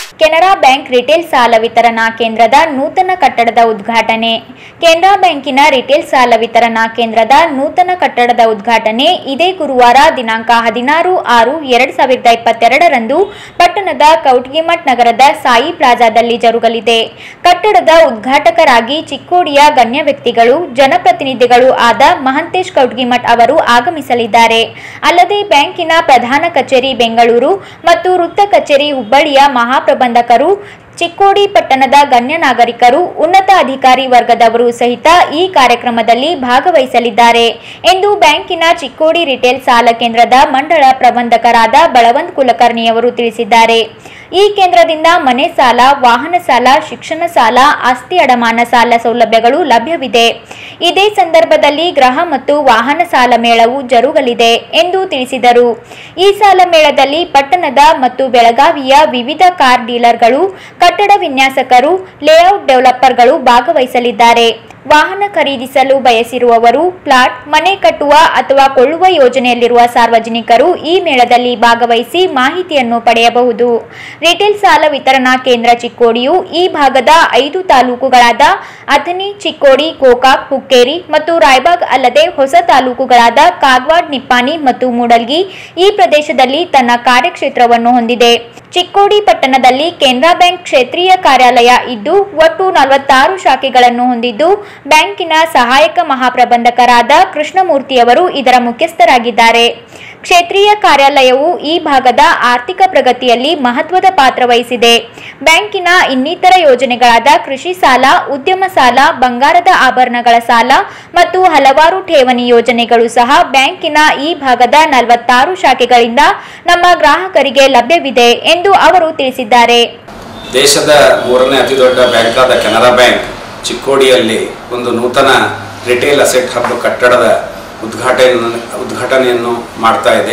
Canara bank retail ಸಾಲ ವಿತರಣಾ ಕೇಂದ್ರದ ನೂತನ ಕಟ್ಟಡದ ಉದ್ಘಾಟನೆ ಕೆನರಾ ಬ್ಯಾಂಕಿನ ರಿಟೇಲ್ ಸಾಲ ವಿತರಣಾ ಕೇಂದ್ರದ ನೂತನ ಕಟ್ಟಡದ ಉದ್ಘಾಟನೆ ಇದೇ ಗುರುವಾರ ದಿನಾಂಕ ಹದಿನಾರು ಆರು ಎರಡ್ ಸಾವಿರದ ಇಪ್ಪತ್ತೆರಡರಂದು ಪಟ್ಟಣದ ಕೌಟ್ಗಿಮಠ್ ನಗರದ ಸಾಯಿ ಪ್ಲಾಜಾದಲ್ಲಿ ಜರುಗಲಿದೆ ಕಟ್ಟಡದ ಉದ್ಘಾಟಕರಾಗಿ ಚಿಕ್ಕೋಡಿಯ ಗಣ್ಯ ವ್ಯಕ್ತಿಗಳು ಜನಪ್ರತಿನಿಧಿಗಳು ಆದ ಮಹಂತೇಶ್ ಕೌಟ್ಗಿಮಠ್ ಅವರು ಆಗಮಿಸಲಿದ್ದಾರೆ ಅಲ್ಲದೆ ಬ್ಯಾಂಕಿನ ಪ್ರಧಾನ ಕಚೇರಿ ಬೆಂಗಳೂರು ಮತ್ತು ವೃತ್ತ ಕಚೇರಿ ಹುಬ್ಬಳ್ಳಿಯ ಮಹಾಪ್ರಬಂಧಕರು ಚಿಕ್ಕೋಡಿ ಪಟ್ಟಣದ ಗಣ್ಯ ನಾಗರಿಕರು ಉನ್ನತ ಅಧಿಕಾರಿ ವರ್ಗದವರು ಸಹಿತ ಈ ಕಾರ್ಯಕ್ರಮದಲ್ಲಿ ಭಾಗವಹಿಸಲಿದ್ದಾರೆ ಎಂದು ಬ್ಯಾಂಕಿನ ಚಿಕ್ಕೋಡಿ ರಿಟೇಲ್ ಸಾಲ ಕೇಂದ್ರದ ಮಂಡಳ ಪ್ರಬಂಧಕರಾದ ಬಳವಂತ್ ಕುಲಕರ್ಣಿಯವರು ತಿಳಿಸಿದ್ದಾರೆ ಈ ಕೇಂದ್ರದಿಂದ ಮನೆ ಸಾಲ ವಾಹನ ಸಾಲ ಶಿಕ್ಷಣ ಸಾಲ ಆಸ್ತಿ ಅಡಮಾನ ಸಾಲ ಸೌಲಭ್ಯಗಳು ಲಭ್ಯವಿದೆ ಇದೇ ಸಂದರ್ಭದಲ್ಲಿ ಗೃಹ ಮತ್ತು ವಾಹನ ಸಾಲ ಮೇಳವು ಜರುಗಲಿದೆ ಎಂದು ತಿಳಿಸಿದರು ಈ ಸಾಲ ಮೇಳದಲ್ಲಿ ಪಟ್ಟಣದ ಮತ್ತು ಬೆಳಗಾವಿಯ ವಿವಿಧ ಕಾರ್ ಡೀಲರ್ಗಳು ಕಟ್ಟಡ ವಿನ್ಯಾಸಕರು ಲೇಔಟ್ ಡೆವಲಪರ್ಗಳು ಭಾಗವಹಿಸಲಿದ್ದಾರೆ ವಾಹನ ಖರೀದಿಸಲು ಬಯಸಿರುವವರು ಪ್ಲಾಟ್ ಮನೆ ಕಟ್ಟುವ ಅಥವಾ ಕೊಳ್ಳುವ ಯೋಜನೆಯಲ್ಲಿರುವ ಸಾರ್ವಜನಿಕರು ಈ ಮೇಳದಲ್ಲಿ ಭಾಗವಹಿಸಿ ಮಾಹಿತಿಯನ್ನು ಪಡೆಯಬಹುದು ರಿಟೇಲ್ ಸಾಲ ವಿತರಣಾ ಕೇಂದ್ರ ಚಿಕ್ಕೋಡಿಯು ಈ ಭಾಗದ ಐದು ತಾಲೂಕುಗಳಾದ ಅಥಣಿ ಚಿಕ್ಕೋಡಿ ಗೋಕಾಕ್ ಹುಕ್ಕೇರಿ ಮತ್ತು ರಾಯಬಾಗ್ ಅಲ್ಲದೆ ಹೊಸ ತಾಲೂಕುಗಳಾದ ಕಾಗವಾಡ್ ನಿಪ್ಪಾಣಿ ಮತ್ತು ಮೂಡಲ್ಗಿ ಈ ಪ್ರದೇಶದಲ್ಲಿ ತನ್ನ ಕಾರ್ಯಕ್ಷೇತ್ರವನ್ನು ಹೊಂದಿದೆ ಚಿಕ್ಕೋಡಿ ಪಟ್ಟಣದಲ್ಲಿ ಕೆನರಾ ಬ್ಯಾಂಕ್ ಕ್ಷೇತ್ರೀಯ ಕಾರ್ಯಾಲಯ ಇದ್ದು ಒಟ್ಟು ನಲವತ್ತಾರು ಶಾಖೆಗಳನ್ನು ಹೊಂದಿದ್ದು ಬ್ಯಾಂಕಿನ ಸಹಾಯಕ ಮಹಾಪ್ರಬಂಧಕರಾದ ಕೃಷ್ಣಮೂರ್ತಿಯವರು ಇದರ ಮುಖ್ಯಸ್ಥರಾಗಿದ್ದಾರೆ ಕ್ಷೇತ್ರೀಯ ಕಾರ್ಯಾಲಯವು ಈ ಭಾಗದ ಆರ್ಥಿಕ ಪ್ರಗತಿಯಲ್ಲಿ ಮಹತ್ವದ ಪಾತ್ರ ವಹಿಸಿದೆ ಬ್ಯಾಂಕಿನ ಇನ್ನಿತರ ಯೋಜನೆಗಳಾದ ಕೃಷಿ ಸಾಲ ಉದ್ಯಮ ಸಾಲ ಬಂಗಾರದ ಆಭರಣಗಳ ಸಾಲ ಮತ್ತು ಹಲವಾರು ಠೇವಣಿ ಯೋಜನೆಗಳು ಸಹ ಬ್ಯಾಂಕಿನ ಈ ಭಾಗದ ನಲವತ್ತಾರು ಶಾಖೆಗಳಿಂದ ನಮ್ಮ ಗ್ರಾಹಕರಿಗೆ ಲಭ್ಯವಿದೆ ಎಂದು ಅವರು ತಿಳಿಸಿದ್ದಾರೆ ದೇಶದ ಮೂರನೇ ಅತಿ ದೊಡ್ಡ ಬ್ಯಾಂಕ್ ಆದ ಕೆನರಾ ಬ್ಯಾಂಕ್ ಚಿಕ್ಕೋಡಿಯಲ್ಲಿ ಒಂದು ನೂತನ ರಿಟೇಲ್ ಅಸೆಟ್ ಹಬ್ ಕಟ್ಟಡದ ಉದ್ಘಾಟನೆ ಉದ್ಘಾಟನೆಯನ್ನು ಮಾಡ್ತಾ ಇದೆ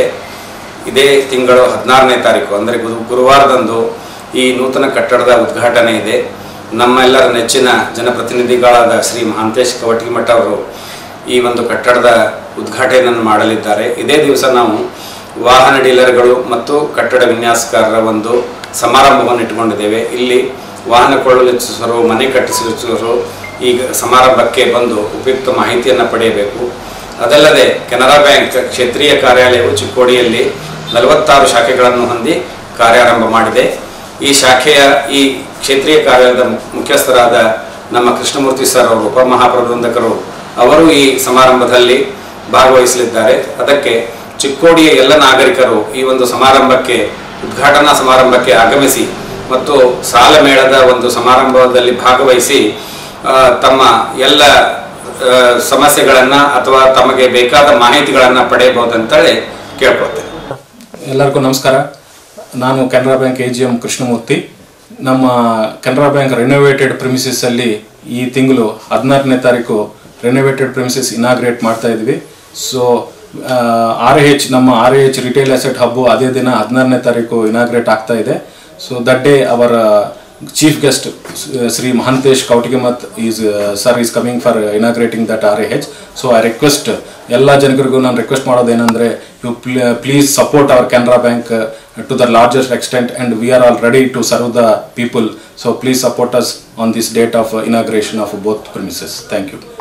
ಇದೇ ತಿಂಗಳು ಹದಿನಾರನೇ ತಾರೀಕು ಅಂದರೆ ಗುರು ಗುರುವಾರದಂದು ಈ ನೂತನ ಕಟ್ಟಡದ ಉದ್ಘಾಟನೆ ಇದೆ ನಮ್ಮೆಲ್ಲರ ನೆಚ್ಚಿನ ಜನಪ್ರತಿನಿಧಿಗಳಾದ ಶ್ರೀ ಮಹಾಂತೇಶ್ ಕವಟಿಮಠ ಅವರು ಈ ಒಂದು ಕಟ್ಟಡದ ಉದ್ಘಾಟನೆಯನ್ನು ಮಾಡಲಿದ್ದಾರೆ ಇದೇ ದಿವಸ ನಾವು ವಾಹನ ಡೀಲರ್ಗಳು ಮತ್ತು ಕಟ್ಟಡ ವಿನ್ಯಾಸಕಾರರ ಒಂದು ಸಮಾರಂಭವನ್ನು ಇಟ್ಟುಕೊಂಡಿದ್ದೇವೆ ಇಲ್ಲಿ ವಾಹನ ಕೊಳ್ಳಲು ಇಚ್ಛಿಸುವರು ಮನೆ ಕಟ್ಟಿಸುವರು ಈಗ ಸಮಾರಂಭಕ್ಕೆ ಬಂದು ಉಪಯುಕ್ತ ಮಾಹಿತಿಯನ್ನು ಪಡೆಯಬೇಕು ಅದಲ್ಲದೆ ಕೆನರಾ ಬ್ಯಾಂಕ್ ಕ್ಷೇತ್ರೀಯ ಕಾರ್ಯಾಲಯವು ಚಿಕ್ಕೋಡಿಯಲ್ಲಿ ನಲವತ್ತಾರು ಶಾಖೆಗಳನ್ನು ಹೊಂದಿ ಕಾರ್ಯಾರಂಭ ಮಾಡಿದೆ ಈ ಶಾಖೆಯ ಈ ಕ್ಷೇತ್ರೀಯ ಕಾರ್ಯಾಲಯದ ಮುಖ್ಯಸ್ಥರಾದ ನಮ್ಮ ಕೃಷ್ಣಮೂರ್ತಿ ಸರ್ ಅವರು ಉಪಮಹಾಪ್ರಬಂಧಕರು ಅವರು ಈ ಸಮಾರಂಭದಲ್ಲಿ ಭಾಗವಹಿಸಲಿದ್ದಾರೆ ಅದಕ್ಕೆ ಚಿಕ್ಕೋಡಿಯ ಎಲ್ಲ ನಾಗರಿಕರು ಈ ಒಂದು ಸಮಾರಂಭಕ್ಕೆ ಉದ್ಘಾಟನಾ ಸಮಾರಂಭಕ್ಕೆ ಆಗಮಿಸಿ ಮತ್ತು ಸಾಲ ಮೇಳದ ಒಂದು ಸಮಾರಂಭದಲ್ಲಿ ಭಾಗವಹಿಸಿ ಆ, ತಮ್ಮ ಎಲ್ಲ ಸಮಸ್ಯೆಗಳನ್ನು ಅಥವಾ ತಮಗೆ ಬೇಕಾದ ಮಾಹಿತಿಗಳನ್ನು ಪಡೆಯಬಹುದಂತೇಳಿ ಕೇಳ್ಕೊಳ್ತೇನೆ ಎಲ್ಲರಿಗೂ ನಮಸ್ಕಾರ ನಾನು Canara Bank A G M Krishnamurthy ನಮ್ಮ ಕೆನರಾ ಬ್ಯಾಂಕ್ ರಿನೋವೇಟೆಡ್ ಪ್ರಿಮಿಸಿಸ್ ಅಲ್ಲಿ ಈ ತಿಂಗಳು ಹದಿನಾರನೇ ತಾರೀಕು ರಿನೋವೇಟೆಡ್ ಪ್ರಿಮಿಸಿಸ್ ಇನಾಗ್ರೇಟ್ ಮಾಡ್ತಾ ಇದ್ವಿ ಸೊ ಆರ್ ಎಚ್ ನಮ್ಮ R H retail asset hub ಅದೇ ದಿನ ಹದಿನಾರನೇ ತಾರೀಕು ಇನಾಗ್ರೇಟ್ ಆಗ್ತಾ ಇದೆ ಸೊ ದಟ್ ಡೇ ಅವರ chief guest Shri Mahantesh Koutigemath is sir is coming for inaugurating that R A H so I request ಎಲ್ಲ ಜನರಿಗೂ ನಾನು ರಿಕ್ವೆಸ್ಟ್ ಮಾಡೋದೇನೆಂದರೆ you please support our Canara Bank to the largest extent and we are all ready to serve the people so please support us on this date of inauguration of both premises thank you